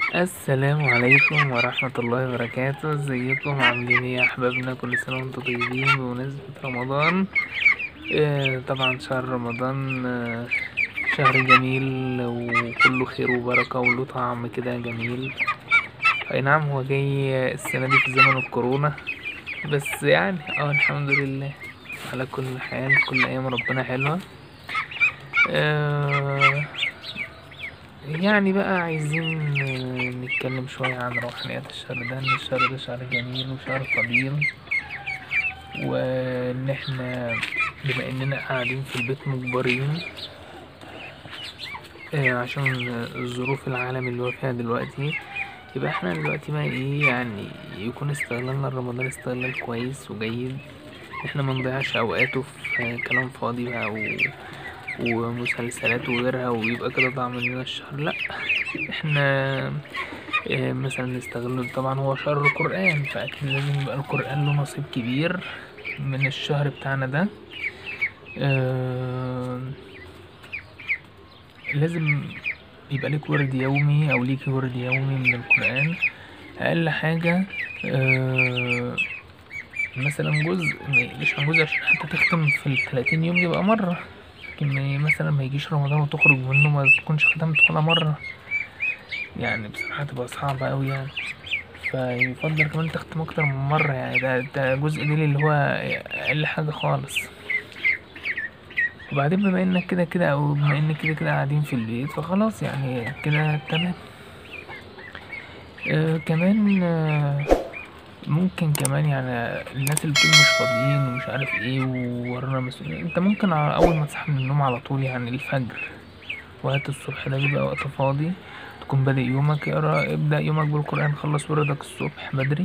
السلام عليكم ورحمة الله وبركاته ازيكم عاملين ايه يا احبابنا كل سنة وانتم طيبين بمناسبة رمضان آه طبعا شهر رمضان آه شهر جميل وكله خير وبركة وله طعم كده جميل اي نعم هو جاي السنة دي في زمن الكورونا بس يعني اه الحمد لله على كل حال كل ايام ربنا حلوة آه يعني بقى عايزين آه، نتكلم شوية عن روحانيات الشهر ده إن الشهر ده شهر جميل وشهر فضيل وإن إحنا بما إننا قاعدين في البيت مجبرين آه، عشان ظروف العالم اللي هو فيها دلوقتي يبقى احنا دلوقتي بقى ايه يعني يكون استغلالنا لرمضان استغلال كويس وجيد احنا منضيعش اوقاته في كلام فاضي بقى و... ومسلسلات وغيرها ويبقى كده ضاع مننا الشهر لا احنا آه، مثلا نستغله طبعا هو شهر القرآن فأكيد لازم يبقى القرآن له نصيب كبير من الشهر بتاعنا ده آه، لازم يبقى لك ورد يومي أو ليكي ورد يومي من القرآن أقل حاجة آه، مثلا جزء ما يقلش عن جزء عشان حتى تختم في التلاتين يوم يبقى مرة لكن ما- مثلا ما يجيش رمضان وتخرج منه ما تكونش ختمت ولا مرة يعني بصراحة تبقى صعبة أوي يعني فيفضل كمان تختم أكتر من مرة يعني ده ده جزء دي اللي هو أقل حاجة خالص وبعدين بما إنك كده كده أو بما إنك كده كده قاعدين في البيت فخلاص يعني كده تمام آه كمان آه ممكن كمان يعني الناس اللي بتقول مش فاضيين ومش عارف ايه وورانا مسؤولين انت ممكن على اول ما تصحى من النوم على طول يعني الفجر وقت الصبح ده بيبقى وقت فاضي تكون بادئ يومك اقرا ابدأ يومك بالقرآن خلص وردك الصبح بدري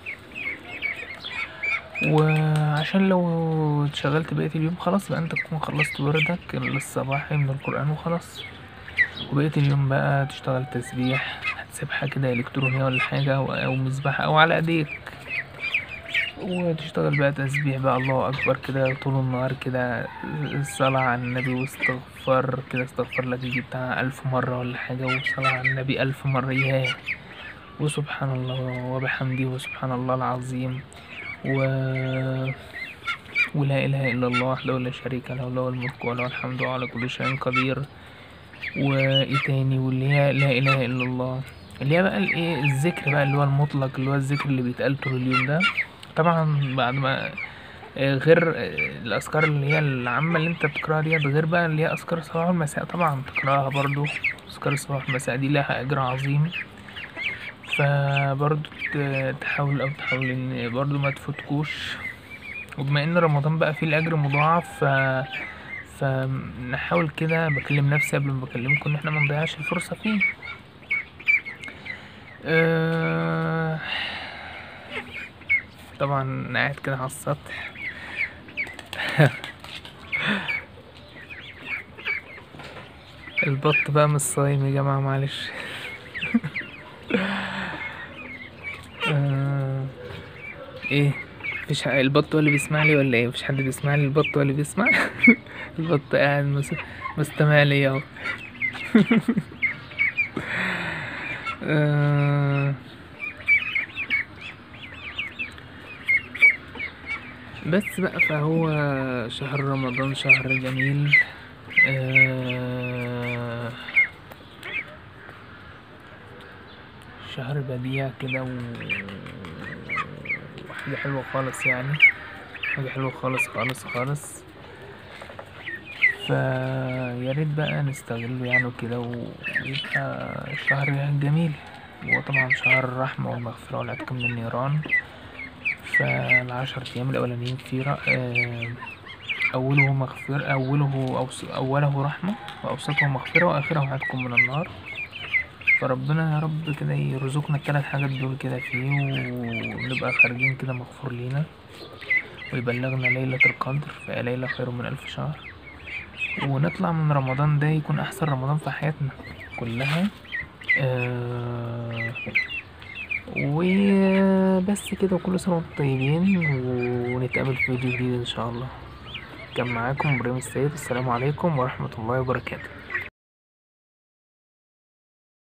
وعشان لو اتشغلت بقية اليوم خلاص يبقى انت تكون خلصت وردك الصباحي من القرآن وخلاص وبقية اليوم بقى تشتغل تسبيح سبحة كده إلكترونية ولا حاجة أو أو مذبحة أو على إيديك وتشتغل بقى تسبيح بقى الله أكبر كده طول النهار كده الصلاة على النبي واستغفار كده استغفر لك يجي بتاع ألف مرة ولا حاجة وصلاة على النبي ألف مرة ياه وسبحان الله وبحمده وسبحان الله العظيم و ولا إله إلا الله وحده لا شريك له له الملك وله الحمد وعلى كل شيء قدير وايه تاني واللي هي لا اله الا الله اللي هي بقى الايه الذكر بقى اللي هو المطلق اللي هو الذكر اللي بيتقال طول اليوم ده طبعا بعد ما آه، غير آه، الاذكار اللي هي العامه اللي انت بتقراها ديت غير بقى اللي هي اذكار الصباح والمساء طبعا تقراها برضو اذكار الصباح والمساء دي لها اجر عظيم فبرضو ت- تحاول او تحاول ان برضو ما تفوتكوش وبما ان رمضان بقى فيه الاجر مضاعف ف فنحاول كده بكلم نفسي قبل ما بكلمكم ان احنا ما نضيعش الفرصة فيه أه... طبعا أنا قاعد كده على السطح البط بقى مش صايم يا جماعة معلش أه... ايه مفيش ح- البط هو اللي بيسمع لي ولا ايه مفيش حد بيسمع لي البط هو اللي بيسمع البط قاعد مس- مستمع لي اهو آه، بس بقى فهو شهر رمضان شهر جميل آه، شهر بديع كده و... وحاجة حلوة خالص يعني حاجة حلوة خالص خالص خالص فيا ريت بقى نستغله يعني وكده ويبقى شهر جميل هو طبعا شهر الرحمة والمغفرة والعتق من النيران فالعشر أيام الأولانيين فيه ر- آه، أوله مغفرة أوله أوس- أوله رحمة وأوسطه مغفرة وآخره عتق من النار فربنا يا رب كده يرزقنا الثلاث حاجات دول كده فيه ونبقى خارجين كده مغفور لينا ويبلغنا ليلة القدر فهي ليلة خير من ألف شهر ونطلع من رمضان ده يكون أحسن رمضان في حياتنا كلها آه وبس كده وكل سنة وانتم طيبين ونتقابل في فيديو جديد إن شاء الله كان معاكم إبراهيم السيد السلام عليكم ورحمة الله وبركاته